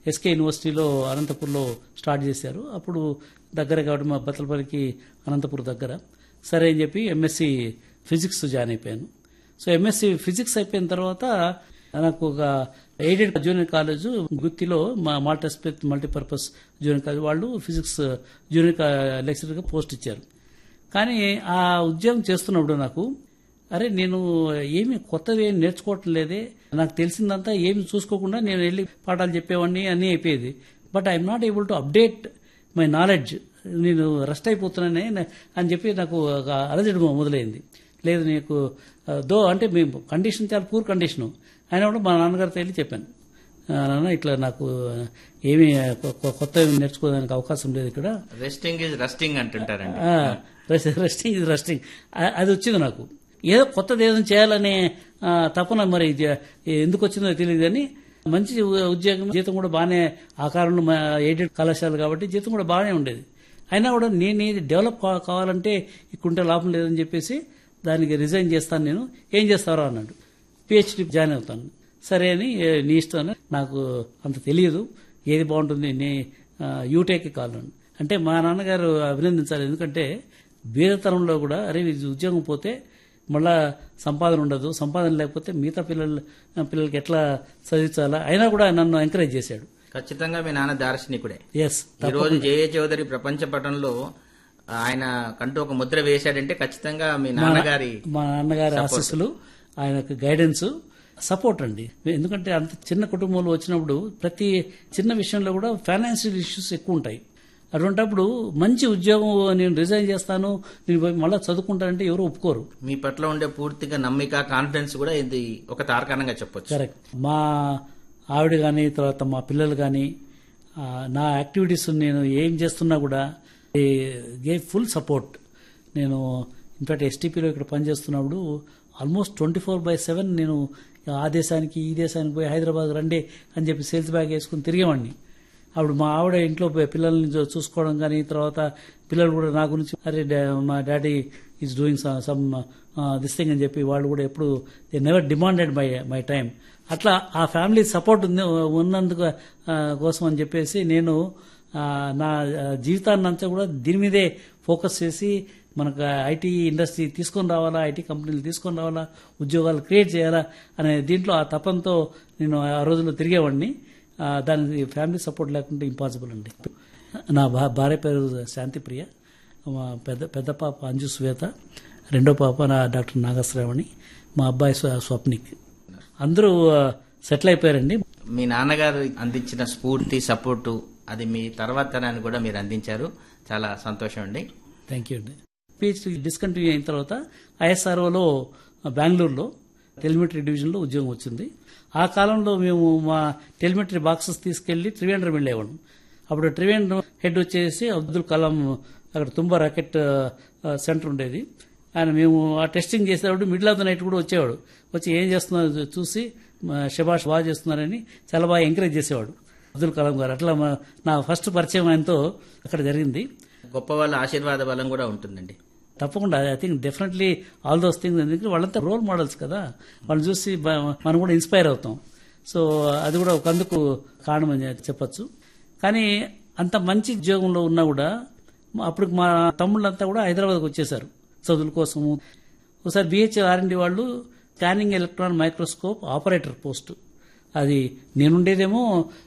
SK యూనివర్సిటీలో అనంతపూర్లో start చేశారు అప్పుడు దగ్గర కాబట్టి మా బత్తలపల్లికి అనంతపూర్ దగ్గర సరే అని చెప్పి ఎంఎస్సి ఫిజిక్స్ జాయిన్ అయిపోయాను సో ఎంఎస్సి ఫిజిక్స్ అయిపోయిన తర్వాత నాకు ఒక ఎయిడెడ్ జూనియర్ కాలేజ్ గుత్తిలో మా మాల్టెస్పెక్ట్ మల్టీపర్పస్ జూనియర్ కాలేజ్ వాళ్ళు ఫిజిక్స్ జూనియర్ లెక్చరర్గా పోస్ట్ ఇచ్చారు కానీ ఆ ఉద్యోగం చేస్తున్నప్పుడు నాకు అరే నేను ఏమి కొత్తది ఏమి నేర్చుకోవటం లేదే నాకు తెలిసిందంతా ఏమి చూసుకోకుండా నేను వెళ్ళి పాఠాలు చెప్పేవాడిని అన్నీ అయిపోయేది but I'm not able to update my knowledge నేను రెస్ట్ అయిపోతున్నానే అని చెప్పి నాకు ఒక అలజడి మొదలైంది లేదు నీకు దో అంటే మీ కండిషన్ చాలా పూర్ కండిషను అయినా కూడా మా నాన్నగారితో వెళ్ళి చెప్పాను "ఆ, నాన్న ఇట్లా నాకు ఏమీ కొ- కొ- కొత్త నేర్చుకోవడానికి అవకాశం లేదు ఇక్కడ రెస్టింగ్ ఇస్ రస్టింగ్ అంటుంటారండి ఆ, రెస్ట్- రెస్టింగ్ ఇది రెస్టింగ్ ఆ- అది వచ్చింది నాకు ఏదో కొత్తది ఏదైనా చేయాలనే ఆ, తపన మరి ఇది ఎందుకు వచ్చిందో తెలియదు కానీ మంచి ఉ- ఉద్యోగం జీతం కూడా బాగానే ఆ కాలంలో మా ఎయిడెడ్ కళాశాల కాబట్టి జీతం కూడా బాగానే ఉండేది అయినా కూడా నేను ఇది డెవలప్ కా- కావాలంటే ఇక్కడుంటే లాభం లేదని చెప్పేసి దానికి రిజైన్ చేస్తాను నేను ఏం చేస్తారో అన్నాడు పిహెచ్డి జాయిన్ అవుతాను సరే అని ఏ, నీ ఇష్టం అని నాకు అంత తెలియదు ఏది బాగుంటుంది నీ యూటేక్ కావాలని అంటే మా నాన్నగారు అభినందించాలి ఎందుకంటే బీదతనంలో కూడా అరే ఇది ఉద్యోగం పోతే మళ్ళా సంపాదన ఉండదు సంపాదన లేకపోతే మిగతా పిల్లలు పిల్లలకి ఎట్లా చదివించాలా అయినా కూడా నన్ను ఎంకరేజ్ చేశాడు ఖచ్చితంగా మీ నాన్న దార్శనికుడే ఎస్ ఈ రోజు జేఏ చౌదరి ప్రపంచ పటంలో ఆయన కంటూ ఒక ముద్ర వేశాడంటే ఖచ్చితంగా మీ నాన్నగారి మా నాన్నగారి ఆశీస్సులు ఆయనకు గైడెన్స్ సపోర్ట్ అండి ఎందుకంటే అంత చిన్న కుటుంబంలో వచ్చినప్పుడు ప్రతి చిన్న విషయంలో కూడా ఫైనాన్షియల్ ఇష్యూస్ ఎక్కువ ఉంటాయి అటువంటప్పుడు మంచి ఉద్యోగం నేను రిజైన్ చేస్తాను నేను పోయి మళ్ళీ చదువుకుంటానంటే ఎవరు ఒప్పుకోరు మీ పట్ల ఉండే పూర్తిగా నమ్మిక కాన్ఫిడెన్స్ కూడా ఇది ఒక తార్కాణంగా చెప్పొచ్చు కరెక్ట్ మా ఆవిడ కానీ తర్వాత మా పిల్లలు కానీ నా యాక్టివిటీస్ నేను ఏం చేస్తున్నా కూడా గే ఫుల్ సపోర్ట్ నేను ఇన్ఫాక్ట్ ఎస్టీపీలో ఇక్కడ పనిచేస్తున్నప్పుడు almost twenty four by seven నేను ఆ దేశానికి ఈ దేశానికి పోయి హైదరాబాద్ రండి అని చెప్పి సేల్స్ బ్యాగ్ వేసుకుని తిరిగేవాడిని అప్పుడు మా ఆవిడ ఇంట్లో పోయి పిల్లల్ని చూ- చూసుకోవడం కానీ తర్వాత పిల్లలు కూడా నా గురించి అరే డా- మా daddy is doing some this thing అని చెప్పి వాళ్ళు కూడా ఎప్పుడు they never demanded my my time అట్లా ఆ ఫ్యామిలీ సపోర్ట్ ఉంది ఉన్నందుకు ఆ, కోసం అని చెప్పేసి నేను ఆ, నా ఆ, జీవితాన్ని అంతా కూడా దీని మీదే ఫోకస్ చేసి మనకు ఐటీ ఇండస్ట్రీ తీసుకొని రావాలా ఐటీ కంపెనీలు తీసుకొని రావాలా ఉద్యోగాలు క్రియేట్ చేయాలా అనే దీంట్లో ఆ తపంతో నేను ఆ రోజుల్లో తిరిగేవాడిని ఆ, దానికి ఫ్యామిలీ సపోర్ట్ లేకుంటే ఇంపాసిబుల్ అండి నా భా- భార్య పేరు శాంతిప్రియ మా పెద్ద పెద్ద పాప అంజు శ్వేత రెండో పాప నా డాక్టర్ నాగశ్రావణి మా అబ్బాయి స్వ- స్వప్నిక్ అందరూ సెటిల్ అయిపోయారండి మీ నాన్నగారు అందించిన స్ఫూర్తి సపోర్టు అది మీ తర్వాత తరానికి కూడా మీరు అందించారు చాలా సంతోషం అండి థ్యాంక్ యూ అండి పిహెచ్డి డిస్కంటిన్యూ అయిన తర్వాత ఐఎస్ఆర్ఓలో బెంగళూరులో టెలిమెట్రీ డివిజన్లో ఉద్యోగం వచ్చింది ఆ కాలంలో మేము మా టెలిమెట్రీ బాక్సెస్ తీసుకెళ్లి త్రివేంద్రం వెళ్ళేవాళ్ళం అప్పుడు త్రివేంద్రం హెడ్ వచ్చేసి అబ్దుల్ కలాం అక్కడ తుంబా రాకెట్ ఆ, సెంటర్ ఉండేది ఆయన మేము ఆ టెస్టింగ్ చేసేటప్పుడు మిడిల్ ఆఫ్ ద నైట్ కూడా వచ్చేవాడు వచ్చి ఏం చేస్తున్నారో చూసి మా శభాష్ బాగా చేస్తున్నారని చాలా బాగా ఎంకరేజ్ చేసేవాడు అబ్దుల్ కలాం గారు అట్లా మా- నా ఫస్ట్ పరిచయం ఆయనతో అక్కడ జరిగింది గొప్ప వాళ్ళ ఆశీర్వాద బలం కూడా ఉంటుందండి తప్పకుండా I think definitely all those things ఎందుకంటే వాళ్ళంతా రోల్ మోడల్స్ కదా వాళ్ళని చూసి బ- మనం కూడా ఇన్స్పైర్ అవుతాం సో అది కూడా ఒక అందుకు కారణం అని చెప్పొచ్చు కానీ అంత మంచి ఉద్యోగంలో ఉన్నా కూడా మా- అప్పుడు మా తమ్ముళ్ళంతా కూడా హైదరాబాద్కి వచ్చేసారు చదువుల కోసము ఒకసారి బిహెచ్ఎల్ ఆర్ఎండి వాళ్ళు scanning electron microscope operator post అది నేనుండేదేమో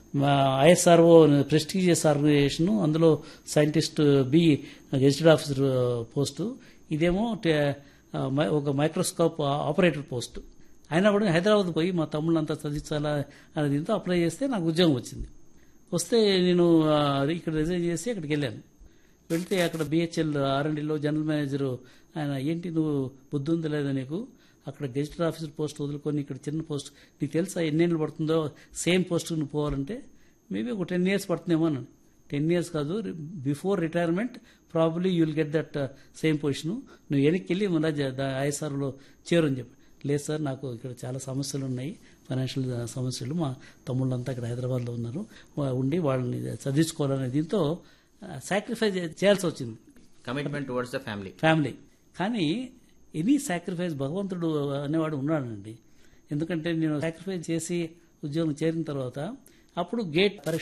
ఐఎస్ఆర్ఓ ప్రెస్టీజియస్ ఆర్గనైజేషన్ అందులో scientist B gazetted officer post ఇదేమో టే- ఆ, మై- ఒక మైక్రోస్కోప్ ఆపరేటర్ పోస్ట్ అయినా కూడా హైదరాబాద్ పోయి మా తమ్ముళ్ళంతా చదివించాలా అనే దీంతో అప్లై చేస్తే నాకు ఉద్యోగం వచ్చింది వస్తే నేను ఆ, ఇక్కడ రిజైన్ చేసి అక్కడికి వెళ్ళాను వెళ్తే అక్కడ బిహెచ్ఎల్ ఆర్ఎండ్లో జనరల్ మేనేజర్ ఆయన ఏంటి నువ్వు బుద్ధి ఉందా లేదా నీకు అక్కడ గెజిటెడ్ ఆఫీసర్ పోస్ట్ వదులుకొని ఇక్కడ చిన్న పోస్ట్ నీకు తెలుసా ఎన్నేళ్ళు పడుతుందో సేమ్ పోస్ట్ నువ్వు పోవాలంటే మేబీ ఒక టెన్ ఇయర్స్ పడుతుందేమో అన్నాను టెన్ ఇయర్స్ కాదు before retirement probably you will get that same position నువ్వు వెనక్కి వెళ్ళి మళ్ళీ ఐఎస్ఆర్లో చేరు అని చెప్పి లేదు సార్ నాకు ఇక్కడ చాలా సమస్యలు ఉన్నాయి ఫైనాన్షియల్ సమస్యలు మా తమ్ముళ్ళంతా ఇక్కడ హైదరాబాద్లో ఉన్నారు వా- ఉండి వాళ్ళని చదివించుకోవాలనే దీంతో సాక్రిఫైస్ చేయాల్సి వచ్చింది commitment towards the family family కానీ ఎనీ సాక్రిఫైస్ భగవంతుడు అనేవాడు ఉన్నాడండి ఎందుకంటే నేను సాక్రిఫైస్ చేసి ఉద్యోగం చేరిన తర్వాత అప్పుడు గేట్ పరీక్ష